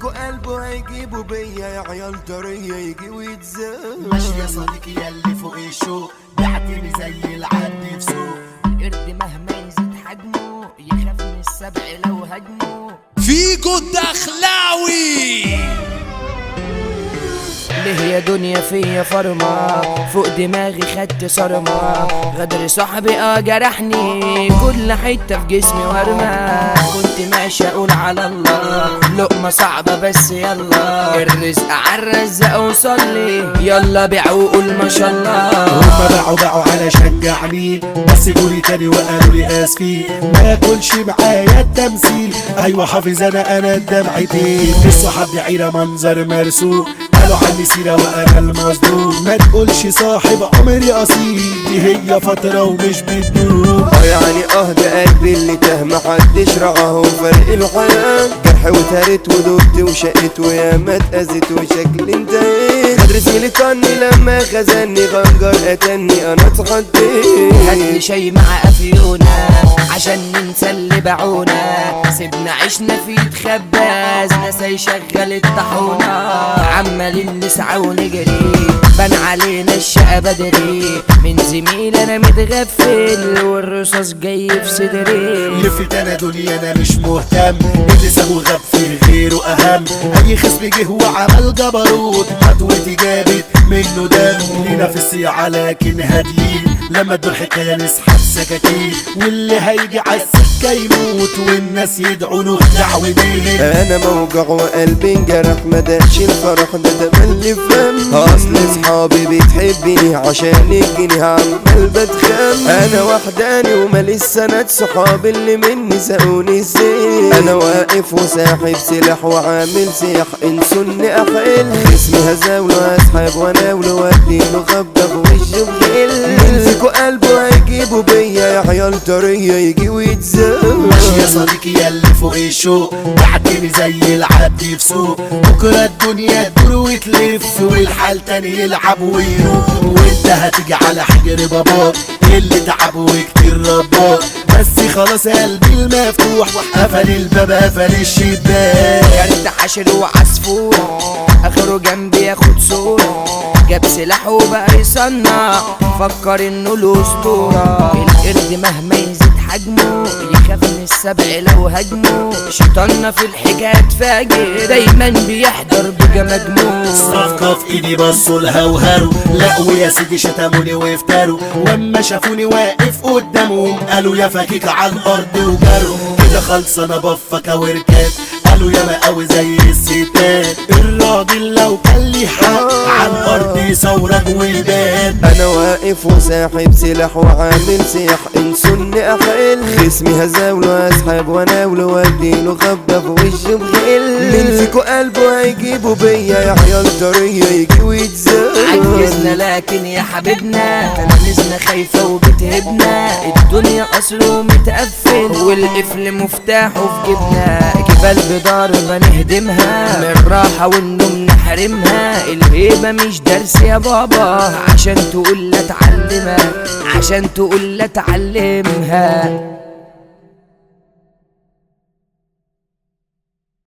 فيكوا قلبه هيجيبوا بيا يا عيال طرية يجي ويتزاق ماشي يا صديقي يلي فوق الشوق بعتني زي العد في سوق القرد مهما يزيد حجمه يخاف من السبع لو هجمه فيجو الدخلاوي ليه يا دنيا فيا فرما فوق دماغي خدت صرمة غدر صاحبي اه جرحني كل حتة في جسمي ورمة كنت ماشي اقول على الله لقمة صعبة بس يلا الرزق عالرزق وصلي يلا بيع وقول ما شاء الله هما باعوا باعوا على شجعني بس قولي تاني وقالوا لي اسفين ما ياكلش معايا التمثيل ايوه حافظ انا انا الدمعتين الصحاب دي عيرة منظر مرسوم قالوا عني سيرة وانا المصدوم ما تقولش صاحب عمري اصيل دي هي فترة ومش بتدوم اه يعني اه ده قلبي اللي تاه محدش رعاه فرق الحياة جرح وتهرت ودبت وشقت ويا ما اتأذت وشكل انتهيت غدر زميلي طني لما خزني غنجر قتلني انا اتخضيت هاتلي شي مع افيونا عشان ننسى اللي باعونا سيبنا عشنا في خباز ناس يشغل الطاحونة عمالين نسعى ونجري بان علينا الشقة بدري من زميل انا متغفل والرصاص جاي في صدري لفت انا دنيا انا مش مهتم اللي سابه غاب في غيره اهم اي خصم جه وعمل جبروت خطوتي جابت منه دم لينا في الصياعة لكن هاديين لما تدور حكاية نسحب سكاكين واللي هيجي على السكة يموت والناس يدعوا له دعوتين انا موجع وقلبي انجرح ما داش الفرح ده تملي فم اصل اصحابي بتحبني عشان الجنيه عمال بتخم انا وحداني وماليش سند صحابي اللي مني ساقوني الزين انا واقف وساحب سلاح وعامل سياح انسوني احل اسمي هزاول واسحب واناول واديله غبة بوشه بغل مين فيكوا قلبه هيجيبوا بيا يا عيال طرية يجي ويتزاق ماشي يا صديقي يلي فوق الشوق بعتني زي العبد في سوق بكرة الدنيا تدور وتلف والحال تاني يلعب ويروح وانت هتيجي على حجر باباك اللي تعب وكتير رباك بس خلاص قلبي المفتوح قفل الباب قفل الشباك كارت حشر وعصفور اخره جنبي ياخد صورة جاب سلاح وبقى يصنع فكر انه له اسطورة القرد مهما يزيد حجمه يخاف من السبع لو هجمه شيطاننا في الحكايات فاجر دايما بيحضر بجمجمه صفقة في ايدي بصوا لها وهروا لقوا يا سيدي شتموني وافتروا واما شافوني واقف قدامهم قالوا يا فكيك على الارض وجروا كده خلص انا بفك وركات قالوا يا مقاوي زي الستات الراجل لو كان لي حق على الارض يصورك ويبان انا واقف وساحب سلاح وعامل سياح انسوني احل خصمي هزاول واسحب واناول واديله غبة في وشه بغل مين فيكوا قلبه هيجيبوا بيا يا عيال طرية يجي ويتزاق عجزنا لكن يا حبيبنا تلاميذنا خايفة وبتهبنا الدنيا أصله متقفل والقفل مفتاحه في جيبنا جبال بضربة نهدمها من راحة والنوم نحرمها الهيبة مش درس يا بابا عشان تقول لا تعلمها عشان تقول لا تعلمها